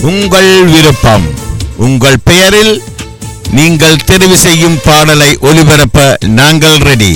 உங்கள் விருப்பம் உங்கள் பெயரில் நீங்கள் தெரிவு செய்யும் பாடலை ஒலிபரப்ப நாங்கள் ரெடி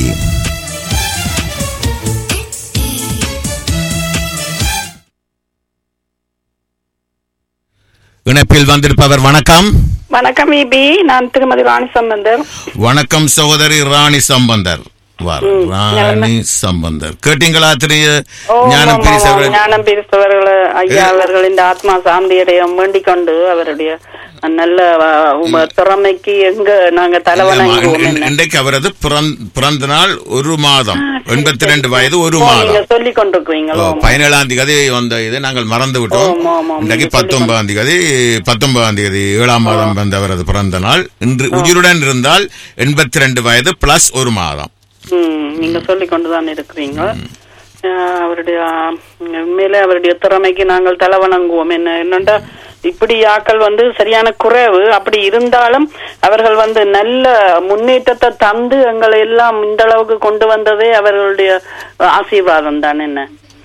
இணைப்பில் வந்திருப்பவர் வணக்கம் வணக்கம் இபி நான் திருமதி ராணி சம்பந்தர் வணக்கம் சகோதரி ராணி சம்பந்தர் வார் ராணி சம்பந்தர் கேட்டீங்களா திரு ஞானம் பிரிசவர்கள் ஞானம் பிரித்தவர்கள் ஐயா அவர்கள் இந்த ஆத்மா சாந்தியடைய வேண்டிக் கொண்டு அவருடைய நல்ல அஹ், உம திறமைக்கு எங்க நாங்க தலைவணங்குவோம் என்ன இன்றைக்கு அவரது பிறந்த- பிறந்த நாள் ஒரு மாதம் எண்பத்தி ரெண்டு வயது ஒரு ஓ, நீங்க மாதம் சொல்லிக் கொண்டிருக்கிறீங்களோ பதினேழாம் தேதி வந்த இது நாங்கள் மறந்து விட்டோம் ஆமா, ஆமா, இன்றைக்கு நீங்க பத்தொன்பதாம் தேதி பத்தொன்பதாம் தேதி ஏழாம் மாதம் வந்த அவரது பிறந்த நாள் இன்று உயிருடன் இருந்தால் எண்பத்தி ரெண்டு வயது பிளஸ் ஒரு மாதம் ம், நீங்க சொல்லிக் கொண்டுதான் இருக்கிறீங்க அஹ், அவருடைய அஹ், உண்மையிலே அவருடைய திறமைக்கு நாங்கள் தலைவணங்குவோம் என்ன என்னண்டா இப்படி ஆக்கள் வந்து சரியான குறைவு அப்படி இருந்தாலும் அவர்கள் வந்து நல்ல முன்னேற்றத்தை தந்து எங்களை எல்லாம் இந்த அளவுக்கு கொண்டு வந்ததே அவர்களுடைய ஆசீர்வாதம் தான் என்ன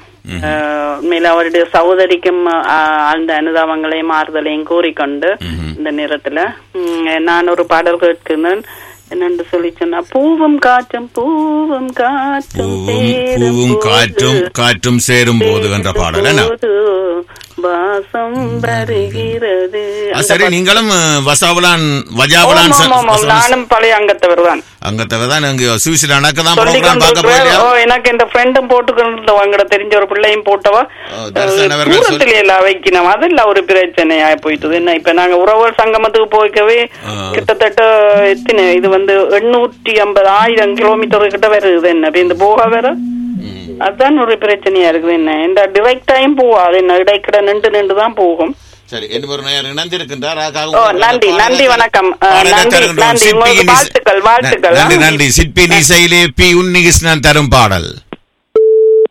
அஹ், உண்மையில அவருடைய சகோதரிக்கும் அஹ், ஆழ்ந்த அனுதாபங்களையும் ஆறுதலையும் கூறிக்கொண்டு இந்த நேரத்துல ம், நான் ஒரு பாடல் கேட்கிறேன் என்னன்னு சொல்லி சொன்னா பூவும் காற்றும் பூவும் காற்றும் பூவும் சேரும் பூவும் காற்றும் போது, காற்றும் சேரும் போது என்ற பாடல் என்ன போது வாசம் வருகிறது ஆ, அந்த சரி பாட்டு. நீங்களும் அஹ், வசாவலான் வஜாவலான் ஆமாம், ஆமாம், ஆமாம். நானும் பழைய அங்கத்தவர் தான் அங்கத்தவ தான் இங்க சுவிசில் அணக்க தான் சொல்லி ப்ரோக்ராம் பார்க்க போயியா ஓ எனக்கு இந்த ஃப்ரெண்டும் போட்டுக்கொண்டு அவங்கட தெரிஞ்ச ஒரு பிள்ளையும் போட்டவா ஓ, தர்சன் அவர்கள் சொல்- தூரத்துல எல்லாம் வைக்கணும் அதெல்லாம் ஒரு பிரச்சனையா போயிட்டது என்ன இப்ப நாங்க உறவுகள் சங்கமத்துக்கு போய்க்கவே ஆ. கிட்டத்தட்ட எத்தனை இது வந்து எண்ணூற்றி ஐம்பது ஆயிரம் கிலோமீட்டர் கிட்ட வருது என்ன இப்ப இந்த போக வேற அதான் ஒரு பிரச்சனையா இருக்குது என்ன இந்த டிரெக்ட் டைம் போகாது என்ன இடைக்கிட நின்று நின்று தான் போகும் சரி என்ன ஒரு நேரம் இணைந்திருக்கின்றார் ஓ, நன்றி, நன்றி, வணக்கம். அஹ், நன்றி, நன்றி. உங்களுக்கு வாழ்த்துக்கள், வாழ்த்துக்கள். நன்றி நன்றி சிற்பி இசையிலே பி உன்னிகிருஷ்ணன் தரும் பாடல்